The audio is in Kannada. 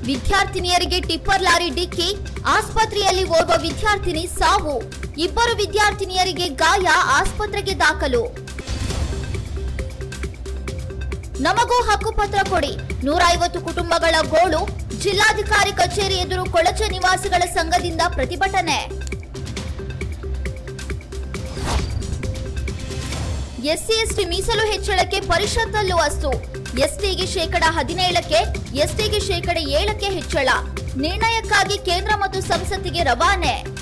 ವಿದ್ಯಾರ್ಥಿನಿಯರಿಗೆ ಟಿಪ್ಪರ್ ಲಾರಿ ಡಿಕ್ಕಿ ಆಸ್ಪತ್ರೆಯಲ್ಲಿ ಓರ್ವ ವಿದ್ಯಾರ್ಥಿನಿ ಸಾವು ಇಬ್ಬರು ವಿದ್ಯಾರ್ಥಿನಿಯರಿಗೆ ಗಾಯ ಆಸ್ಪತ್ರೆಗೆ ದಾಖಲು ನಮಗೂ ಹಕ್ಕುಪತ್ರ ಕೊಡಿ ನೂರ ಐವತ್ತು ಕುಟುಂಬಗಳ ಗೋಳು ಜಿಲ್ಲಾಧಿಕಾರಿ ಕಚೇರಿ ಎದುರು ಕೊಳಚ ನಿವಾಸಿಗಳ ಸಂಘದಿಂದ ಪ್ರತಿಭಟನೆ ಎಸ್ಸಿ ಎಸ್ಟಿ ಮೀಸಲು ಹೆಚ್ಚಳಕ್ಕೆ ಪರಿಷತ್ತಲ್ಲೂ ಅಸ್ತು ಎಸ್ಟಿಗೆ ಶೇಕಡ ಹದಿನೇಳಕ್ಕೆ ಎಸ್ಟಿಗೆ ಶೇಕಡ ಏಳಕ್ಕೆ ಹೆಚ್ಚಳ ನಿರ್ಣಯಕ್ಕಾಗಿ ಕೇಂದ್ರ ಮತ್ತು ಸಂಸತ್ತಿಗೆ ರವಾನೆ